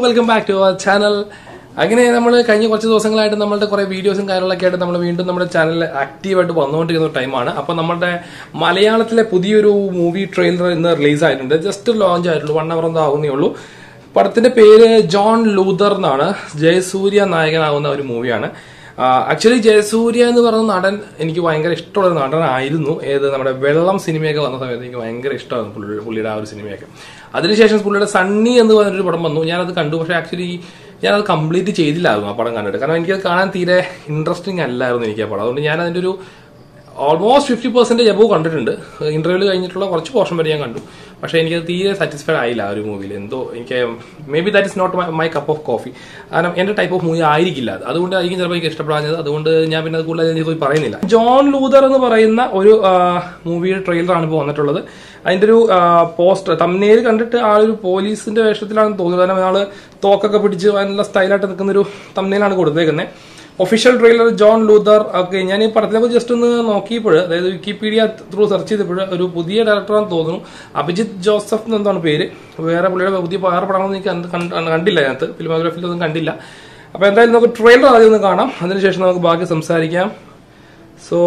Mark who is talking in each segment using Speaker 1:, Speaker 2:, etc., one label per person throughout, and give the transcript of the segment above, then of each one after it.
Speaker 1: Welcome back to our channel അങ്ങനെ നമ്മൾ കഴിഞ്ഞ കുറച്ച് ദിവസങ്ങളായിട്ട് നമ്മളുടെ കുറെ വീഡിയോസും കാര്യങ്ങളൊക്കെ ആയിട്ട് നമ്മൾ വീണ്ടും നമ്മുടെ ചാനലിൽ ആക്റ്റീവായിട്ട് വന്നുകൊണ്ടിരിക്കുന്ന ടൈമാണ് അപ്പോൾ നമ്മുടെ മലയാളത്തിലെ പുതിയൊരു മൂവി ട്രെയിലർ ഇന്ന് റിലീസ് ആയിട്ടുണ്ട് ജസ്റ്റ് ലോഞ്ച് ആയിട്ടുള്ളൂ വൺ അവർ എന്തോ ആകുന്നേ ഉള്ളൂ പടത്തിന്റെ പേര് ജോൺ ലൂതർ എന്നാണ് ജയസൂര്യ നായകനാകുന്ന ഒരു മൂവിയാണ് ആക്ച്വലി ജയസൂര്യ എന്ന് പറയുന്ന നടൻ എനിക്ക് ഭയങ്കര ഇഷ്ടമുള്ള ഒരു നടനായിരുന്നു ഏത് നമ്മുടെ വെള്ളം സിനിമയൊക്കെ വന്ന സമയത്ത് എനിക്ക് ഭയങ്കര ഇഷ്ടമായിരുന്നു പുള്ളി പുള്ളിയുടെ ആ ഒരു സിനിമയൊക്കെ അതിനുശേഷം പുള്ളിയുടെ സണ്ണി എന്ന് പറഞ്ഞൊരു പടം വന്നു ഞാനത് കണ്ടു പക്ഷെ ആക്ച്വലി ഞാനത് കംപ്ലീറ്റ് ചെയ്തില്ലായിരുന്നു ആ പടം കണ്ടിട്ട് കാരണം എനിക്കത് കാണാൻ തീരെ ഇൻട്രസ്റ്റിംഗ് അല്ലായിരുന്നു എനിക്ക് ആ പടം അതുകൊണ്ട് ഞാൻ അതിൻ്റെ ഒരു ഓൾമോസ്റ്റ് ഫിഫ്റ്റി പെർസെൻറ്റേജ് എബോ കണ്ടിട്ടുണ്ട് ഇന്റർവ്യൂല് കഴിഞ്ഞിട്ടുള്ള കുറച്ച് പോർഷൻ വരെ ഞാൻ കണ്ടു പക്ഷേ എനിക്കത് തീരെ സാറ്റിസ്ഫൈഡ് ആയില്ല ആ ഒരു മൂവിയിൽ എന്തോ എനിക്ക് may be that is not my cup of coffee കാരണം എന്റെ ടൈപ്പ് ഓഫ് മൂവി ആയിരിക്കില്ല അത് അതുകൊണ്ടായിരിക്കും ചിലപ്പോൾ എനിക്ക് ഇഷ്ടപ്പെടാഞ്ഞത് അതുകൊണ്ട് ഞാൻ പിന്നെ അത് കൂടുതൽ ഞാൻ പോയി പറയുന്നില്ല ജോൺ ലൂതർ എന്ന് പറയുന്ന ഒരു മൂവിയുടെ ട്രെയിലറാണ് ഇപ്പോൾ വന്നിട്ടുള്ളത് അതിന്റെ ഒരു പോസ്റ്റർ തമ്മിൽ കണ്ടിട്ട് ആ ഒരു പോലീസിന്റെ വേഷത്തിലാണ് തോന്നുന്നത് കാരണം ആള് തോക്കൊക്കെ പിടിച്ച് നല്ല സ്റ്റൈലായിട്ട് നിൽക്കുന്ന ഒരു തമ്മിലാണ് കൊടുത്തേക്കുന്നത് ഒഫീഷ്യൽ ട്രെയിലർ ജോൺ ലൂതർ ഒക്കെ ഞാൻ ഈ പടത്തിനെ കുറിച്ച് ജസ്റ്റ് ഒന്ന് നോക്കിയപ്പോൾ അതായത് വിക്കിപീഡിയ ത്രൂ സെർച്ച് ചെയ്തപ്പോൾ ഒരു പുതിയ ഡയറക്ടറാണെന്ന് തോന്നുന്നു അഭിജിത്ത് ജോസഫ് എന്താണ് പേര് വേറെ പുള്ളിയുടെ പുതിയ വേറെ പടങ്ങളൊന്നും എനിക്ക് കണ്ട് കണ്ട് കണ്ടില്ല അതിനകത്ത് ഫിലിമോഗ്രാഫിയിലൊന്നും കണ്ടില്ല അപ്പോൾ എന്തായാലും നമുക്ക് ട്രെയിലർ ആദ്യം ഒന്ന് കാണാം അതിനുശേഷം നമുക്ക് ബാക്കി സംസാരിക്കാം so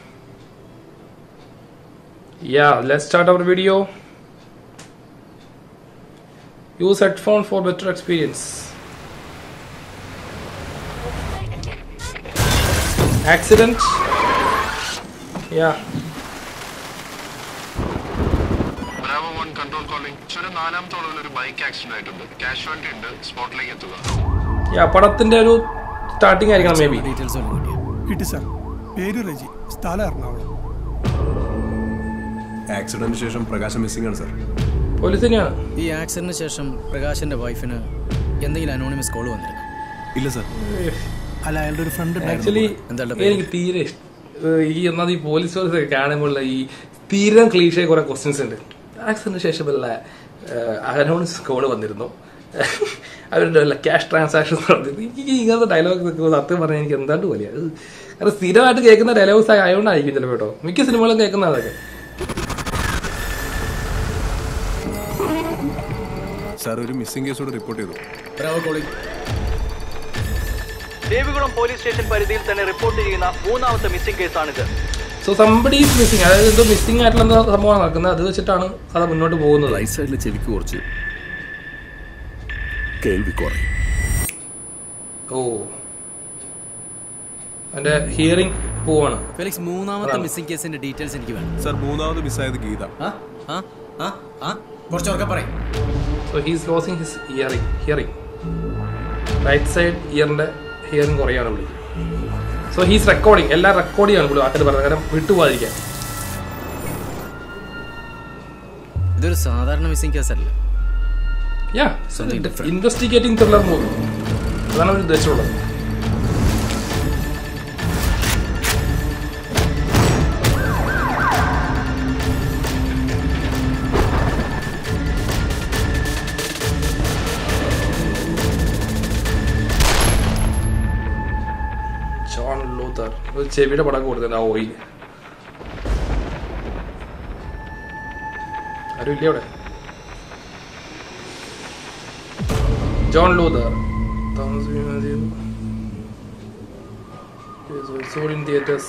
Speaker 1: yeah let start our video use headphone for better experience accident yeah
Speaker 2: bravo one control calling ഒരു നാലാമത്തെ അളവിൽ ഒരു ബൈക്ക് ആക്സിഡന്റ് ആയിട്ടുണ്ട് കാഷ്വാലിറ്റി ഉണ്ട് സ്പോട്ടിലേക്ക് എത്തുക
Speaker 1: യാ പടത്തിന്റെ ഒരു സ്റ്റാർട്ടിംഗ് ആയിരിക്കണം മേ ബി
Speaker 3: ഡീറ്റെയിൽസ് വല്ലതും കിട്ടിയോ
Speaker 4: കിട്ടി സാർ പേര് റെജി സ്ഥലം എറണാകുളം
Speaker 5: ആക്സിഡന്റിന് ശേഷം പ്രകാശം മിസ്സിംഗ് ആണ് സാർ
Speaker 1: പോലീസ് തന്നെയാണ്
Speaker 3: ഈ ആക്സിഡന്റിന് ശേഷം പ്രകാശിന്റെ വൈഫിന് എന്തെങ്കിലും അനോണിമസ് കോൾ വന്നിരുന്നു
Speaker 5: ഇല്ല സാർ
Speaker 4: അല്ല അയാളുടെ ഒരു ഫ്രണ്ട്
Speaker 1: ആക്ച്വലി
Speaker 3: എന്താ
Speaker 1: എനിക്ക് തീരെ ഇഷ്ട- ഏഹ് ഈ ഒന്നാമത് ഈ പോലീസ് ഒക്കെ കാണുമ്പോൾ ഈ തീരം ക്ലീഷേ കുറെ ക്വസ്റ്റ്യൻസ് ഉണ്ട് ആക്സിഡന്റിന് ശേഷം വല്ല അനൗൺസ് കോള് വന്നിരുന്നു അവരുടെ വല്ല ക്യാഷ് ട്രാൻസാക്ഷൻ നടത്തിയത് എനിക്ക് ഇങ്ങനത്തെ ഡയലോഗ് നിൽക്കുന്നത് സത്യം പറഞ്ഞാൽ എനിക്ക് എന്താണ്ട് പോലെയാണ് കാരണം സ്ഥിരമായിട്ട് കേൾക്കുന്ന ഡയലോഗ്സ് ആയതുകൊണ്ടായിരിക്കും ചിലപ്പോൾ കേട്ടോ മിക്ക സിനിമകളും കേൾക്കുന്ന അതൊക്കെ
Speaker 5: സാർ ഒരു മിസ്സിംഗ് കേസോട് റിപ്പോർട്ട് ചെയ്തു
Speaker 3: bravo calling
Speaker 6: Devikulam police station പരിധിയിൽ തന്നെ റിപ്പോർട്ട് ചെയ്യുന്ന മൂന്നാമത്തെ മിസ്സിംഗ് കേസാണിത്
Speaker 1: സോ സംബഡി ഈസ് മിസ്സിംഗ് അതായത് എന്തോ മിസ്സിംഗ് ആയിട്ടുള്ള എന്തോ സംഭവമാണ് നടക്കുന്നത് അത് വെച്ചിട്ടാണ് കഥ മുന്നോട്ട് പോകുന്നത്
Speaker 7: റൈറ്റ് സൈഡിലെ ചെവിക്ക് കുറച്ച് കേൾവി കുറയും
Speaker 1: ഓ അതിന്റെ ഹിയറിംഗ് പോവാണ്
Speaker 3: ഫെലിക്സ് മൂന്നാമത്തെ മിസ്സിംഗ് കേസിന്റെ ഡീറ്റെയിൽസ് എനിക്ക് വേണം
Speaker 5: സാർ മൂന്നാമത് മിസ്സായത് ഗീത
Speaker 3: ആ ആ ആ ആ കുറച്ചൊക്കെ പറയും
Speaker 1: so he's losing his hearing hearing right side ഇയറിന്റെ ഹിയറിംഗ് കുറയാണ് പുള്ളി സോ ഹീസ് റെക്കോർഡിംഗ് എല്ലാം റെക്കോർഡ് ചെയ്യാണ് പുള്ളി ആൾക്കാർ പറഞ്ഞത് കാരണം വിട്ടുപോകാതിരിക്കാൻ
Speaker 3: ഇതൊരു സാധാരണ മിസ്സിംഗ് കേസല്ല
Speaker 1: yeah
Speaker 3: Something different.
Speaker 1: Investigating thriller movie അതാണ് ഒരു ഉദ്ദേശമുള്ളത് ജോൺ ലൂത്തർ ഒരു ചെവിയുടെ പടം കൊടുത്തിട്ടുണ്ട് ആ ഓയിൽ ആരും ഇല്ലേ അവിടെ John Luther sold in theaters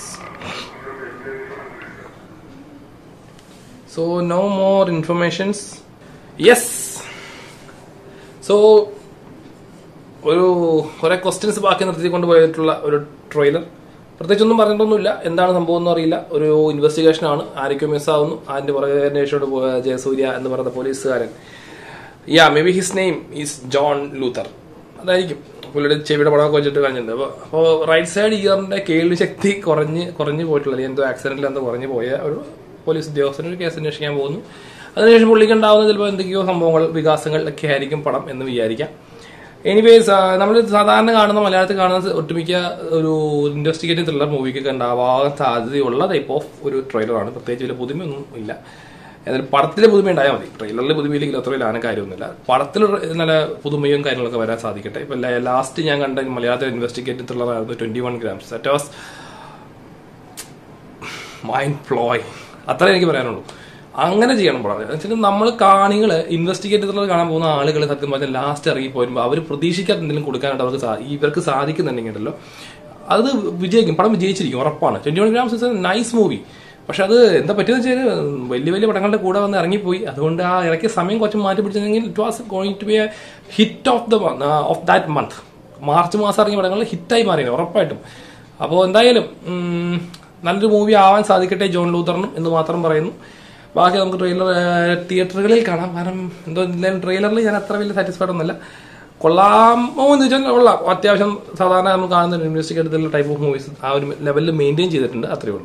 Speaker 1: so no more informations yes so ഒരു കുറെ ക്വസ്റ്റ്യൻസ് ബാക്കി നിർത്തിക്കൊണ്ട് പോയിട്ടുള്ള ഒരു ട്രെയിലർ പ്രത്യേകിച്ചൊന്നും പറഞ്ഞിട്ടൊന്നുമില്ല എന്താണ് സംഭവം എന്ന് അറിയില്ല ഒരു ഇൻവെസ്റ്റിഗേഷൻ ആണ് ആരൊക്കെ മിസ്സാവുന്നു അതിന്റെ പുറകെ അന്വേഷിച്ചോണ്ട് പോയ ജയസൂര്യ എന്ന് പറയുന്ന പോലീസുകാരൻ yeah may be his name is John Luther അതായിരിക്കും പുള്ളിയുടെ ചെവിയുടെ പടമൊക്കെ വെച്ചിട്ട് കാണിച്ചിട്ടുണ്ട് അപ്പോൾ അപ്പോൾ റൈറ്റ് സൈഡ് ഇയറിന്റെ കേൾവി ശക്തി കുറഞ്ഞ് കുറഞ്ഞു പോയിട്ടുള്ളത് എന്തോ ആക്സിഡന്റിൽ എന്തോ കുറഞ്ഞു പോയ ഒരു പോലീസ് ഉദ്യോഗസ്ഥന് ഒരു കേസ് അന്വേഷിക്കാൻ പോകുന്നു അതിനുശേഷം പുള്ളിക്ക് ഉണ്ടാവുന്ന ചിലപ്പോൾ എന്തൊക്കെയോ സംഭവങ്ങൾ വികാസങ്ങൾ ഒക്കെ ആയിരിക്കും പടം എന്ന് വിചാരിക്കാം എനിവേസ് നമ്മൾ സാധാരണ കാണുന്ന മലയാളത്തിൽ കാണുന്ന ഒട്ടുമിക്ക ഒരു ഇൻവെസ്റ്റിഗേറ്റീവ് ത്രില്ലർ മൂവിക്കൊക്കെ ഉണ്ടാവാൻ സാധ്യതയുള്ള ടൈപ്പ് ഓഫ് ഒരു ട്രെയിലറാണ് പ്രത്യേകിച്ച് വലിയ പുതുമയൊന്നും ഇല്ല എന്നാലും പടത്തിലെ പുതുമ ഉണ്ടായാൽ മതി ട്രെയിലറിൽ പുതുമയില്ലെങ്കിൽ അത്ര വലിയ ആന കാര്യമൊന്നുമില്ല പടത്തിൽ നല്ല പുതുമയും കാര്യങ്ങളൊക്കെ വരാൻ സാധിക്കട്ടെ ഇപ്പൊ ലാസ്റ്റ് ഞാൻ കണ്ട മലയാളത്തിൽ ഇൻവെസ്റ്റിഗേറ്റീവ് ത്രില്ലർ ആയിരുന്നു twenty one grams that was mind ഫ്ലോയ് അത്ര എനിക്ക് പറയാനുള്ളൂ അങ്ങനെ ചെയ്യണം പടം വെച്ചാൽ നമ്മൾ കാണികൾ ഇൻവെസ്റ്റിഗേറ്റ് ചെയ്തിട്ടുള്ളത് കാണാൻ പോകുന്ന ആളുകൾ സത്യം പറഞ്ഞാൽ ലാസ്റ്റ് ഇറങ്ങി പോരുമ്പോൾ അവർ പ്രതീക്ഷിക്കാത്ത എന്തെങ്കിലും കൊടുക്കാനായിട്ട് അവർക്ക് സാ- ഇവർക്ക് സാധിക്കുന്നുണ്ടെങ്കിലോ അത് വിജയിക്കും പടം വിജയിച്ചിരിക്കും ഉറപ്പാണ് twenty one grams is a nice movie പക്ഷെ അത് എന്താ പറ്റിയെന്ന് വെച്ചാൽ വലിയ വലിയ പടങ്ങളുടെ കൂടെ വന്ന് ഇറങ്ങിപ്പോയി അതുകൊണ്ട് ആ ഇറക്കിയ സമയം കുറച്ച് മാറ്റി പിടിച്ചിരുന്നെങ്കിൽ it was going to be a hit of the of that month March മാസം ഇറങ്ങിയ പടങ്ങൾ ഹിറ്റായി മാറിയത് ഉറപ്പായിട്ടും അപ്പോൾ എന്തായാലും ഉം, നല്ലൊരു മൂവി ആവാൻ സാധിക്കട്ടെ ജോൺ ലൂത്തറിനും എന്ന് മാത്രം പറയുന്നു ബാക്കി നമുക്ക് ട്രെയിലർ തിയേറ്ററുകളിൽ കാണാം കാരണം എന്തോ ട്രെയിലറിൽ ഞാൻ അത്ര വലിയ സാറ്റിസ്ഫൈഡ് ഒന്നുമല്ല കൊള്ളാമോ എന്ന് വെച്ചാൽ കൊള്ളാം അത്യാവശ്യം സാധാരണ നമ്മൾ കാണുന്ന ഇൻവെസ്റ്റിഗേറ്റ് ടൈപ്പ് ഓഫ് മൂവീസ് ആ ഒരു ലെവലിൽ മെയിൻറ്റെയിൻ ചെയ്തിട്ടുണ്ട് അത്രയേ ഉള്ളൂ